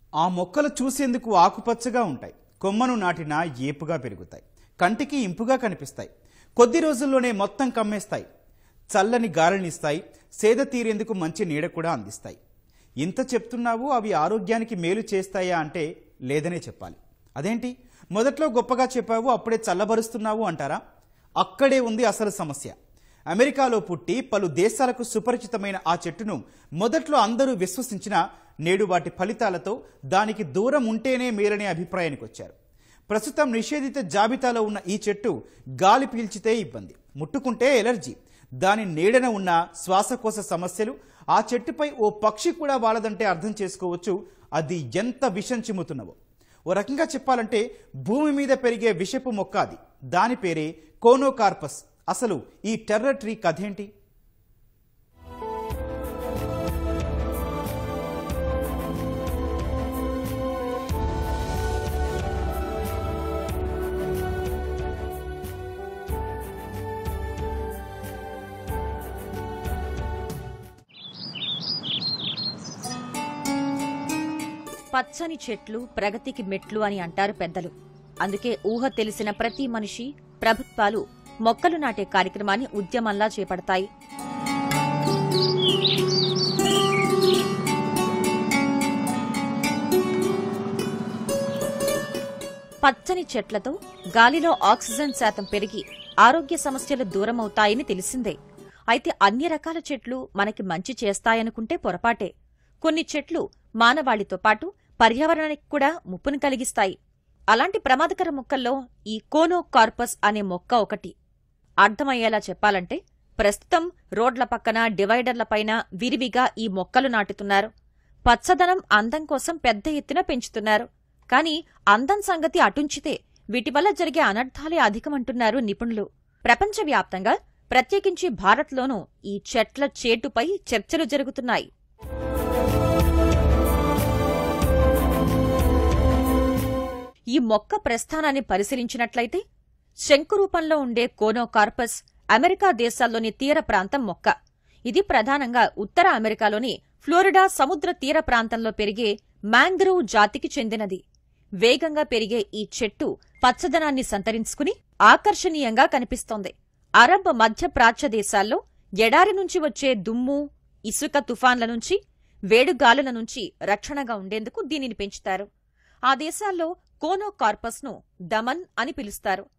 ఆ మొక్కలు చూసేందుకు ఆకుపచ్చగా ఉంటాయి కొమ్మను నాటినా ఏపుగా పెరుగుతాయి కంటికి ఇంపుగా కనిపిస్తాయి కొద్ది రోజుల్లోనే మొత్తం కమ్మేస్తాయి చల్లని గాలినిస్తాయి సేద తీరేందుకు మంచి నీడ కూడా అందిస్తాయి ఇంత చెప్తున్నావు అవి ఆరోగ్యానికి మేలు చేస్తాయా అంటే లేదనే చెప్పాలి అదేంటి మొదట్లో గొప్పగా చెప్పావు అప్పుడే చల్లబరుస్తున్నావు అంటారా అక్కడే ఉంది అసలు సమస్య అమెరికాలో పుట్టి పలు దేశాలకు సుపరిచితమైన ఆ చెట్టును మొదట్లో అందరూ విశ్వసించినా నేడు వాటి ఫలితాలతో దానికి దూరం ఉంటేనే మేలనే అభిప్రాయానికి వచ్చారు ప్రస్తుతం నిషేధిత జాబితాలో ఉన్న ఈ చెట్టు గాలి పీల్చితే ఇబ్బంది ముట్టుకుంటే ఎలర్జీ దాని నీడన ఉన్న శ్వాసకోశ సమస్యలు ఆ చెట్టుపై ఓ పక్షి కూడా వాడదంటే అర్థం చేసుకోవచ్చు అది ఎంత విషం చిమ్ముతున్నవో ఓ రకంగా చెప్పాలంటే భూమి మీద పెరిగే విషపు మొక్క అది దాని పేరే కోనోకార్పస్ అసలు ఈ టెర్రర్ ట్రీ కథేంటి పచ్చని చెట్లు ప్రగతికి మెట్లు అని అంటారు పెద్దలు అందుకే ఊహ తెలిసిన ప్రతి మనిషి ప్రభుత్వాలు మొక్కలు నాటే కార్యక్రమాన్ని ఉద్యమంలా చేపడతాయి పచ్చని చెట్లతో గాలిలో ఆక్సిజన్ శాతం పెరిగి ఆరోగ్య సమస్యలు దూరమవుతాయని తెలిసిందే అయితే అన్ని రకాల చెట్లు మనకి మంచి చేస్తాయనుకుంటే పొరపాటే కొన్ని చెట్లు మానవాళితో పాటు పర్యావరణానికి కూడా ముప్పును కలిగిస్తాయి అలాంటి ప్రమాదకర మొక్కల్లో ఈ కోనోకార్పస్ అనే మొక్క ఒకటి అర్థమయ్యేలా చెప్పాలంటే ప్రస్తుతం రోడ్ల పక్కన డివైడర్లపైన విరివిగా ఈ మొక్కలు నాటుతున్నారు పచ్చదనం అందం కోసం పెద్ద ఎత్తున పెంచుతున్నారు కానీ అందం సంగతి అటుంచితే వీటి వల్ల జరిగే అనర్థాలే అధికమంటున్నారు నిపుణులు ప్రపంచవ్యాప్తంగా ప్రత్యేకించి భారత్లోనూ ఈ చెట్ల చేటుపై చర్చలు జరుగుతున్నాయి ఈ మొక్క ప్రస్థానాన్ని పరిశీలించినట్లయితే శంకు రూపంలో ఉండే కోనోకార్పస్ అమెరికా దేశాల్లోని తీర ప్రాంతం మొక్క ఇది ప్రధానంగా ఉత్తర అమెరికాలోని ఫ్లోరిడా సముద్ర తీర ప్రాంతంలో పెరిగే మ్యాంగ్రోవ్ జాతికి చెందినది వేగంగా పెరిగే ఈ చెట్టు పచ్చదనాన్ని సంతరించుకుని ఆకర్షణీయంగా కనిపిస్తోంది అరబ్ మధ్య ప్రాచ్య దేశాల్లో ఎడారి నుంచి వచ్చే దుమ్ము ఇసుక తుఫాన్ల నుంచి వేడుగాలుల నుంచి రక్షణగా ఉండేందుకు దీనిని పెంచుతారు ఆ దేశాల్లో కోనోకార్పస్ ను దమన్ అని పిలుస్తారు